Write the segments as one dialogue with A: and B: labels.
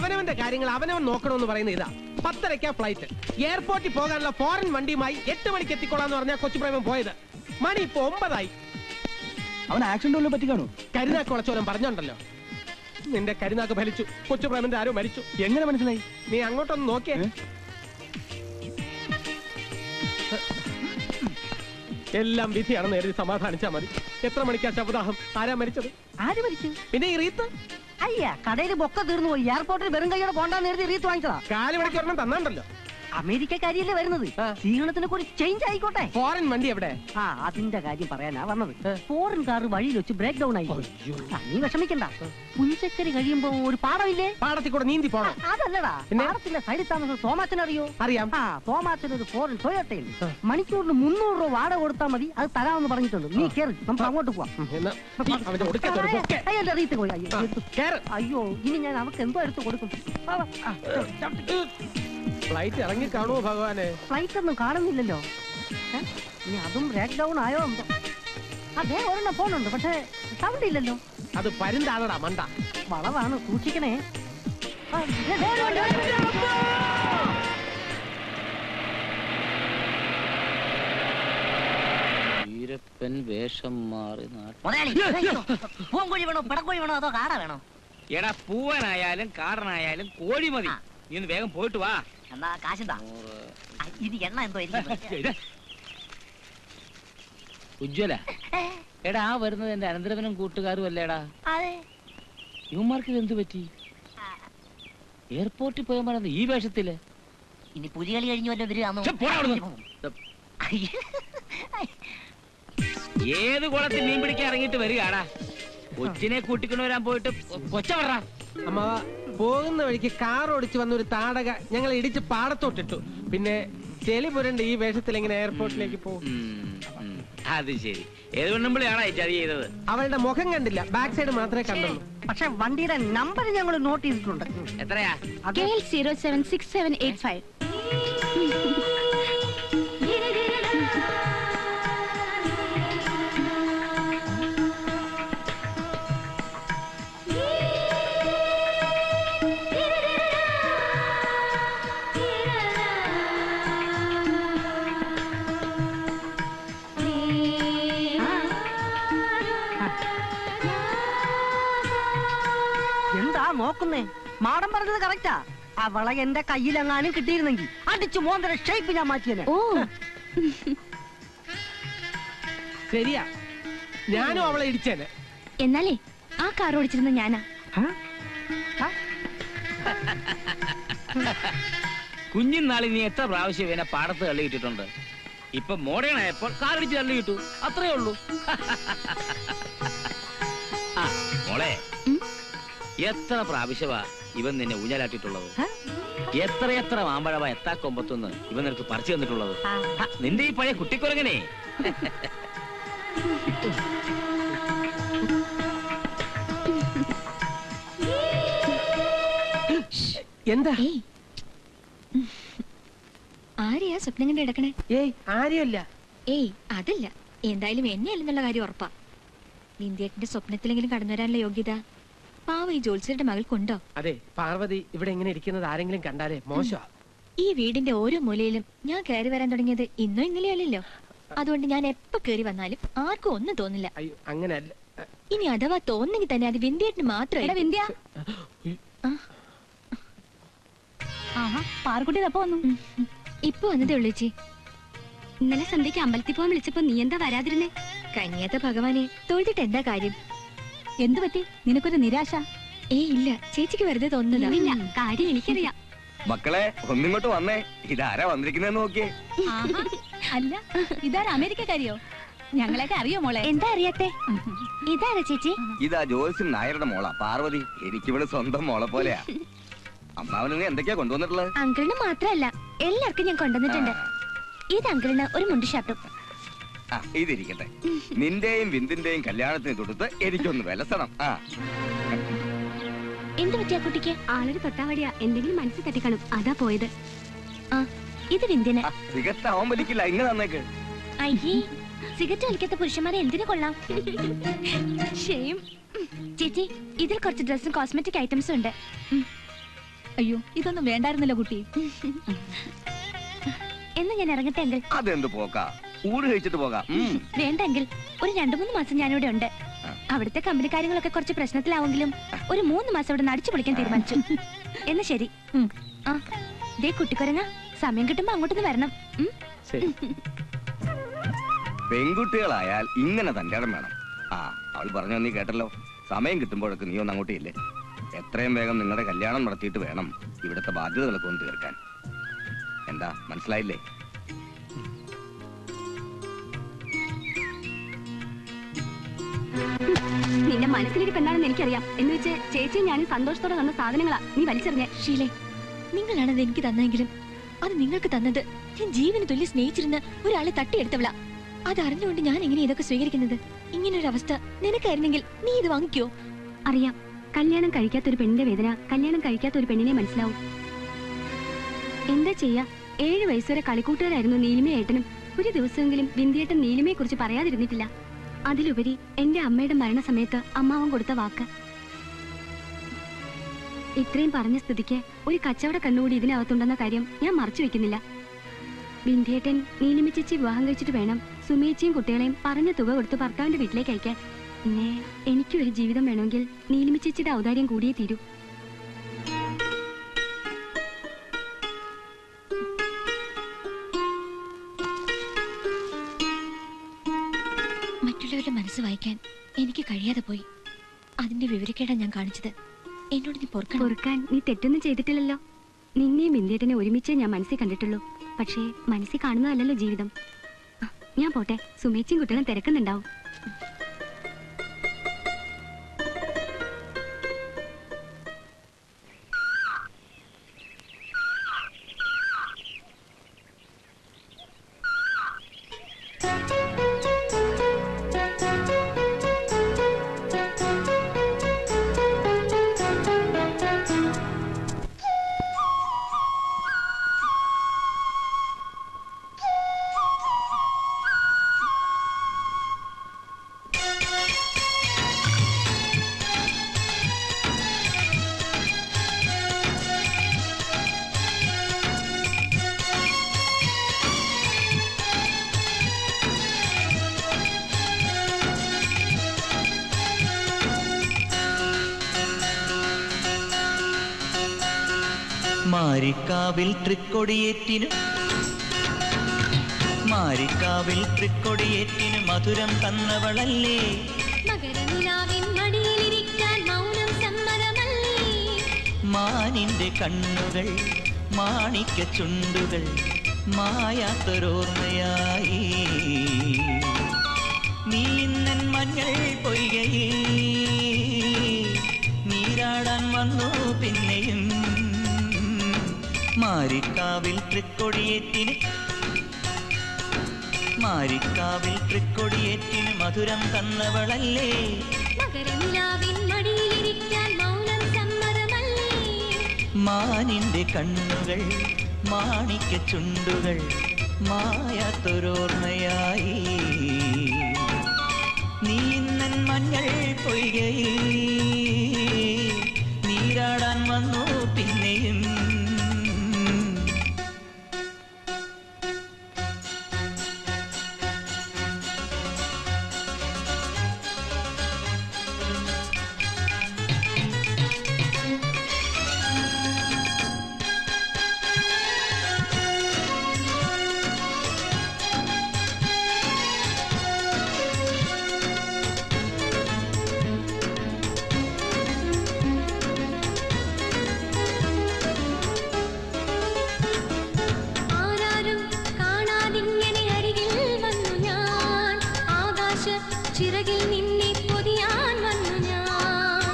A: അവനവന്റെ കാര്യങ്ങൾ അവനവൻ നോക്കണമെന്ന് പറയുന്ന ഇതാ പത്തരയ്ക്കാ ഫ്ലൈറ്റ് എയർപോർട്ടിൽ പോകാനുള്ള ഫോറിൻ വണ്ടിയുമായി എട്ട് മണിക്ക് എത്തിക്കൊള്ളാന്ന് പറഞ്ഞാൽ കൊച്ചു പ്രേമം പോയത് മണി ഇപ്പൊ ഒമ്പതായി
B: അവൻ ആക്സിഡന്റ് വല്ലതും പറ്റി കാണൂ
A: കരുനാക്ക് വളച്ചോരം പറഞ്ഞോണ്ടല്ലോ നിന്റെ കരുനാക്ക് ഫലിച്ചു കൊച്ചു പ്രേമന്റെ ആരോ മരിച്ചു
B: എങ്ങനെ മനസ്സിലായി
A: നീ അങ്ങോട്ടൊന്ന് നോക്കിയേ
B: ഏ?
A: എല്ലാം വിധിയാണെന്ന് എഴുതി സമാധാനിച്ചാ മതി എത്ര മണിക്കാ ശവദാഹം ആരാ മരിച്ചത്
C: ആര് മരിച്ചു
A: പിന്നെ ഈ റീത്ത്
C: അയ്യ കടയിൽ ബൊക്ക തീർന്നു പോയി എയർപോർട്ടിൽ വെറും കൈയോടെ പോണ്ടാന്ന് എഴുതി റീത്ത് വാങ്ങിച്ചതാ
A: കാല് മണിക്ക് ഒരെണ്ണം തന്നാണ്ടല്ലോ
C: അമേരിക്കക്കാരിയല്ലേ വരുന്നത്
A: ആ.
C: സ്വീകരണത്തിന് കൂടി ചേഞ്ച് ആയിക്കോട്ടെ
A: ഫോറിൻ വണ്ടി എവിടെ
C: ആ അതിന്റെ കാര്യം പറയാനാ വന്നത്
A: ഏ.
C: ഫോറിൻ കാർ വഴിയിൽ വെച്ച് ബ്രേക്ക് ഡൗൺ ആയി ആ, നീ വിഷമിക്കണ്ട പുഞ്ചക്കരി കഴിയുമ്പോ ഒരു പാടമില്ലേ
A: പാടത്തിൽ കൂടെ നീന്തി പോണം
C: അതല്ലടാ
A: പിന്നെ?
C: പാടത്തിന്റെ സൈഡിൽ താമസം തോമാച്ചൻ അറിയോ
A: അറിയാം
C: ആ തോമാച്ചൻ ഒരു ഫോറിൻ ടൊയോട്ടയിൽ
A: ആ.
C: മണിക്കൂറിന് മുന്നൂറ് രൂപ വാടക കൊടുത്താൽ മതി അത് തരാമെന്ന് പറഞ്ഞിട്ടുണ്ട് നീ കേറി നമുക്ക് അങ്ങോട്ട് പോവാം
A: എന്നാ ഈ അവന്റെ ഒടുക്കത്തെ ഒരു ബൊക്കെ.
C: അയ്യോ, എന്റെ റീത്ത് പോയി അയ്യോ,
A: ആ,
C: എടുത്തു.
A: കേറ്
C: അയ്യോ ഇനി ഞാൻ അവർക്ക് എന്തോ എടുത്ത് കൊടുക്കും വാ, വാ. ആ, ചവിട്ടി.
A: ഫ്ലൈറ്റ് ഇറങ്ങി കാണുമോ ഭഗവാനെ
C: ഫ്ലൈറ്റ് ഒന്നും കാണുന്നില്ലല്ലോ ഏ? ഇനി അതും ബ്രേക്ക് ഡൗൺ ആയോ എന്തോ അതേ ഒരെണ്ണം ഫോണുണ്ട് പക്ഷേ സൗണ്ട് ഇല്ലല്ലോ
A: അത് പരുന്താണടാ മണ്ട
C: വളവാണ് സൂക്ഷിക്കണേ ആ, ദേ, ദേ, ദേ, ദേ, ദേ.
D: വീരപ്പൻ വേഷം മാറി നാട്ടിൽ
C: മുതലാളി അയ്യോ, പൂങ്കോഴി വേണോ പിടക്കോഴി വേണോ അതോ കാട വേണോ
D: എടാ പൂവനായാലും കാടനായാലും കോഴി മതി നീ ഒന്ന് വേഗം പോയിട്ട് വാ
C: എന്നാ കാശെന്താ ഇത് എണ്ണ എന്തോ
D: ഇത്. ഉജ്ജ്വല എടാ ആ വരുന്നത് എന്റെ അനന്തരവനും കൂട്ടുകാരും അല്ലേടാ
C: അതെ
D: ഇവന്മാർക്ക് ഇത് എന്ത് പറ്റി എയർപോർട്ടിൽ പോയാൽ പറയുന്നത് ഈ വേഷത്തില്
C: ഇനി പുലികളി കഴിഞ്ഞു വല്ല ഇവര് അന്ന്
D: ഛെ, പോടാ അവിടുന്ന്. ഏത് കുളത്തിൽ മീൻ പിടിക്കാൻ ഇറങ്ങിയിട്ട് വരികയാടാ കൊച്ചിനെ കൂട്ടിക്കൊണ്ട് വരാൻ പോയിട്ട് കൊച്ച പറ
A: അമ്മ പോകുന്ന വഴിക്ക് കാർ ഓടിച്ച് വന്ന ഒരു താടക ഞങ്ങൾ ഇടിച്ച് പാടത്തോട്ടിട്ടു പിന്നെ ചെലി പുരണ്ട് ഈ വേഷത്തിൽ എങ്ങനെ എയർപോർട്ടിലേക്ക് പോകും
D: അത് ശരി ഏത് പെണ്ണുമ്പിളിയാണോ ഈ ചതി ചെയ്തത്
A: അവളുടെ മുഖം കണ്ടില്ല ബാക്ക് സൈഡ് മാത്രമേ കണ്ടുള്ളൂ
C: പക്ഷെ വണ്ടിയുടെ നമ്പർ ഞങ്ങൾ നോട്ട് ചെയ്തിട്ടുണ്ട്
D: എത്രയാ
C: അത്
E: K L zero seven six seven eight five
C: എന്താ നോക്കുന്നേ മാഡം പറഞ്ഞത് കറക്റ്റാ ആ വള എന്റെ കയ്യിലെങ്ങാനും കിട്ടിയിരുന്നെങ്കിൽ അടിച്ചു മോന്തര ഷേപ്പ് ഞാൻ മാറ്റിയനെ
E: ഓ
A: ശരിയാ ഞാനും അവളെ ഇടിച്ചേനെ
E: എന്നാലേ ആ കാർ ഓടിച്ചിരുന്ന ഞാനാ
D: കുഞ്ഞിനാളിൽ നീ എത്ര പ്രാവശ്യം ഇവനെ പാടത്ത് തള്ളിയിട്ടിട്ടുണ്ട് ഇപ്പൊ മോഡേൺ ആയപ്പോൾ കാറടിച്ച് തള്ളിയിട്ടു അത്രേ ഉള്ളൂ ആ, മോളെ
E: ഉം?
D: എത്ര പ്രാവശ്യമാ ഇവൻ നിന്നെ ഊഞ്ഞാലാട്ടിട്ടുള്ളത് എത്ര എത്ര മാമ്പഴവ എത്താ കൊമ്പത്തുനിന്ന് ഇവൻ നിനക്ക് പറിച്ചു തന്നിട്ടുള്ളത് ഹ, നിന്റെ ഈ പഴയ കുട്ടിക്കുറങ്ങനെ
A: എന്താ
E: ഏയ് ആരെയാ സ്വപ്നം കണ്ട് കിടക്കണേ
A: ഏയ് ആരെയല്ല
E: ഏയ് അതല്ല എന്തായാലും എന്നെ അല്ലെന്നുള്ള കാര്യം ഉറപ്പാ നിന്ദിയേട്ടന്റെ സ്വപ്നത്തിലെങ്കിലും കടന്നു വരാനുള്ള യോഗ്യത പാവ ഈ ജോത്സ്യരുടെ മകൾക്കുണ്ടോ
A: അതെ പാർവതി ഇവിടെ ഇങ്ങനെ ഇരിക്കുന്നത് ആരെങ്കിലും കണ്ടാലേ മോശമാ
E: ഈ വീടിന്റെ ഓരോ മൂലയിലും ഞാൻ കയറി വരാൻ തുടങ്ങിയത് ഇന്നോ ഇന്നലെയോ അല്ലല്ലോ അതുകൊണ്ട് ഞാൻ എപ്പോ കയറി വന്നാലും ആർക്കും ഒന്നും തോന്നില്ല
A: അയ്യോ അങ്ങനെയല്ല
E: ഇനി അഥവാ തോന്നെങ്കിൽ തന്നെ അത് വിന്ധ്യേട്ടന് മാത്രമേ വിന്ധ്യ
F: പാർക്കുട്ടി തപ്പോ വന്നു
E: ഇപ്പൊ വന്നതേ ഉള്ളൂ ചേച്ചി
F: ഇന്നലെ സന്ധ്യക്ക് അമ്പലത്തിൽ പോകാൻ വിളിച്ചപ്പോ നീ എന്താ വരാതിരുന്നേ
E: കനിയാത്ത ഭഗവാനെ തൊഴുതിട്ട് എന്താ കാര്യം
F: എന്തു പറ്റി നിനക്കൊരു നിരാശ
E: ഏയ് ഇല്ല ചേച്ചിക്ക് വെറുതെ തോന്നുന്നതാ
F: ഇല്ല കാര്യം എനിക്കറിയാം
G: മക്കളെ ഒന്നിങ്ങോട്ട് വന്നേ ഇതാരാ വന്നിരിക്കുന്നതെന്ന് നോക്കിയേ
F: ആഹാ. അല്ല ഇതാരാ അമേരിക്കക്കാരിയോ ഞങ്ങളെയൊക്കെ അറിയോ മോളെ
E: എന്താ അറിയാത്തെ ഇതാരാ ചേച്ചി
G: ഇതാ ജോത്സ്യൻ നായരുടെ മോളാ പാർവതി എനിക്കിവിടെ സ്വന്തം മോളെ പോലെയാ അമ്മാവന് നീ എന്തൊക്കെയാ കൊണ്ടുവന്നിട്ടുള്ളത്
E: അങ്കിളിന് മാത്രല്ല എല്ലാവർക്കും ഞാൻ കൊണ്ടുവന്നിട്ടുണ്ട് ഇത് അങ്കിളിന് ഒരു മുണ്ട് ഷർട്ടും
G: ആ ഇതിരിക്കട്ടെ നിന്റെയും വിന്ദിന്റെയും കല്യാണത്തിന് തൊടുത്ത് എനിക്കൊന്ന് വിലസണം ആ
E: എന്ത് പറ്റിയ കുട്ടിക്ക്
F: ആളൊരു തൊട്ടാവടിയാ എന്തെങ്കിലും മനസ്സിൽ തട്ടിക്കാണും അതാ പോയത്
E: ആ ഇത് വിന്ധ്യന്
G: ആ, സിഗരറ്റ് അവൻ വലിക്കില്ല ഇങ്ങനെ തന്നേക്ക്
E: അയ്യേ സിഗരറ്റ് വലിക്കാത്ത പുരുഷന്മാരെ എന്തിനു കൊള്ളാം
F: ഷെയിം
E: ചേച്ചി ഇതിൽ കുറച്ച് ഡ്രസ്സും കോസ്മെറ്റിക് ഐറ്റംസും ഉണ്ട് ഉം.
F: അയ്യോ ഇതൊന്നും വേണ്ടായിരുന്നല്ലോ കുട്ടി
H: എന്നാ ഞാൻ ഇറങ്ങട്ടെ അങ്കിൾ
G: അതെന്ത് പോക്കാ ഊട് കഴിച്ചിട്ട് പോകാം ഉം.
H: വേണ്ട അങ്കിൾ ഒരു രണ്ടു മൂന്ന് മാസം ഞാനിവിടെ ഉണ്ട് അവിടുത്തെ കമ്പനി കാര്യങ്ങളൊക്കെ കുറച്ച് പ്രശ്നത്തിലാവെങ്കിലും ഒരു മൂന്ന് മാസം ഇവിടെ നടിച്ചു പൊളിക്കാൻ തീരുമാനിച്ചു എന്നാ ശരി
F: ഉം.
H: ആ ദേ കുട്ടിക്കൊരങ്ങ സമയം കിട്ടുമ്പോ അങ്ങോട്ടൊന്ന് വരണം ഉം?
B: ശരി
G: പെൺകുട്ടികളായാൽ ഇങ്ങനെ തന്റെ ഇടം വേണം ആ അവൾ പറഞ്ഞു നീ കേട്ടല്ലോ സമയം കിട്ടുമ്പോഴൊക്കെ നീ ഒന്ന് അങ്ങോട്ടേ ഇല്ലേ എത്രയും വേഗം നിങ്ങളുടെ കല്യാണം നടത്തിയിട്ട് വേണം ഇവിടുത്തെ ബാധ്യതകളൊക്കെ ഒന്ന് തീർക്കാൻ എന്താ മനസ്സിലായില്ലേ
H: നിന്റെ മനസ്സിലിരിപ്പ് എന്താണെന്ന് എനിക്കറിയാം എന്ന് വെച്ച് ചേച്ചി ഞാനും സന്തോഷത്തോടെ തന്ന സാധനങ്ങളാ നീ വലിച്ചെറിഞ്ഞ
E: ഷീലെ നിങ്ങളാണത് എനിക്ക് തന്നെങ്കിലും അത് നിങ്ങൾക്ക് തന്നത് ഞാൻ ജീവന് തുല്യ സ്നേഹിച്ചിരുന്ന ഒരാളെ തട്ടിയെടുത്തവള അത് അറിഞ്ഞുകൊണ്ട് ഞാൻ എങ്ങനെ ഇതൊക്കെ സ്വീകരിക്കുന്നത് ഇങ്ങനൊരു അവസ്ഥ നിനക്കായിരുന്നെങ്കിൽ നീ ഇത് വാങ്ങിക്കോ
H: അറിയാം കല്യാണം കഴിക്കാത്ത ഒരു പെണ്ണിന്റെ വേദന കല്യാണം കഴിക്കാത്ത ഒരു പെണ്ണിനെ മനസ്സിലാവും എന്താ ചെയ്യാ ഏഴു വയസ്സുവരെ കളിക്കൂട്ടുകാരായിരുന്നു നീലിമ ഏട്ടനും ഒരു ദിവസമെങ്കിലും ബിന്ദിയേട്ടൻ നീലിമയെ കുറിച്ച് പറയാതിരുന്നിട്ടില്ല അതിലുപരി എന്റെ അമ്മയുടെ മരണസമയത്ത് അമ്മാവൻ കൊടുത്ത വാക്ക് ഇത്രയും പറഞ്ഞ സ്ഥിതിക്ക് ഒരു കച്ചവട കണ്ണുകൂടി ഇതിനകത്തുണ്ടെന്ന കാര്യം ഞാൻ മറച്ചു വെക്കുന്നില്ല ബിന്ദിയേട്ടൻ നീലിമ ചേച്ചി വിവാഹം കഴിച്ചിട്ട് വേണം സുമേച്ചിയും കുട്ടികളെയും പറഞ്ഞ തുക കൊടുത്ത് ഭർത്താവിന്റെ വീട്ടിലേക്ക് അയക്കാൻ പിന്നെ എനിക്കൊരു ജീവിതം വേണമെങ്കിൽ നീലിമ ചേച്ചിയുടെ ഔദാര്യം കൂടിയേ തീരൂ
E: മറ്റുള്ളവരുടെ മനസ്സ് വായിക്കാൻ എനിക്ക് കഴിയാതെ പോയി അതിന്റെ വിവരക്കേടാ ഞാൻ കാണിച്ചത് എന്നോട് നീ പൊറുക്കണം
H: പൊറുക്കാൻ നീ തെറ്റൊന്നും ചെയ്തിട്ടില്ലല്ലോ നിന്നെയും ബിന്ദേട്ടനെ ഒരുമിച്ചേ ഞാൻ മനസ്സിൽ കണ്ടിട്ടുള്ളൂ പക്ഷേ മനസ്സിൽ കാണുന്നതല്ലല്ലോ ജീവിതം ആ, ഞാൻ പോട്ടെ സുമേച്ചിയും കുട്ടികളും തിരക്കുന്നുണ്ടാവും
I: മാരിക്കാവിൽ തൃക്കൊടിയേറ്റിന് മാരിക്കാവിൽ തൃക്കൊടിയേറ്റിന് മധുരം തന്നവളല്ലേ
H: മകരനിലാവിൻ മടിയിലിരിക്കാൻ മൗനം സമ്മതമല്ലേ
I: മാനിന്റെ കണ്ണുകൾ മാണിക്ക ചുണ്ടുകൾ മായാത്തൊരോർമ്മയായി നീ ഇന്നൻ മഞ്ഞൾ പൊയ്കയിൽ നീരാടാൻ വന്നു പിന്നെയും മാരിക്കാവിൽ തൃക്കൊടിയേറ്റിന് മാരിക്കാവിൽ തൃക്കൊടിയേറ്റിന് മധുരം തന്നവളല്ലേ
H: മകരനിലാവിൻ മടിയിലിരിക്കാൻ മൗനം സമ്മതമല്ലേ
I: മാനിന്റെ കണ്ണുകൾ മാണിക്ക ചുണ്ടുകൾ മായാത്തൊരോർമ്മയായി നീ ഇന്നൻ മഞ്ഞൾ പൊയ്കയിൽ നീരാടാൻ വന്നു പിന്നെയും
H: ആരാരും കാണാതിങ്ങനെ അരികിൽ വന്നു ഞാൻ ആകാശ ചിറകിൽ നിന്നെ പൊതിയാൻ വന്നു ഞാൻ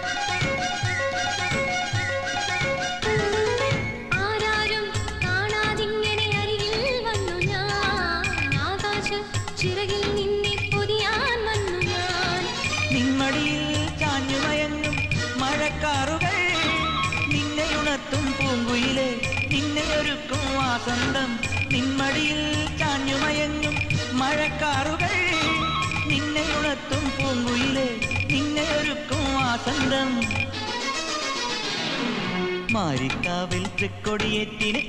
H: ആരാരും കാണാതിങ്ങനെ അരികിൽ വന്നു ഞാൻ ആകാശ ചിറകിൽ നിന്നെ പൊതിയാൻ വന്നു ഞാൻ
I: നിമ്മടിയിൽ ചാഞ്ഞുമയങ്ങും മഴക്കാറുകൾ നിന്നെ ഉണർത്തും പൂങ്കുയിലെ നിന്നെ ഒരുക്കും വാസന്തം നിമ്മടിയിൽ ചാഞ്ഞുമയങ്ങും മഴക്കാറുകൾ നിന്നെ ഉണർത്തും പൂങ്കുയിലെ നിന്നെ ഒരുക്കും വാസന്തം മാരിക്കാവിൽ തൃക്കൊടിയേറ്റിന്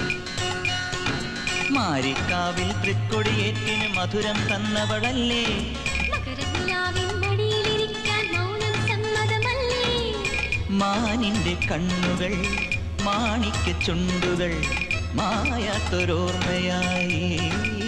I: മാരിക്കാവിൽ തൃക്കൊടിയേറ്റിന് മധുരം തന്നവളല്ലേ മാനിന്റെ കണ്ണുകൾ മാണിക്ക ചുണ്ടുകൾ മായാത്തൊരോർമ്മയായി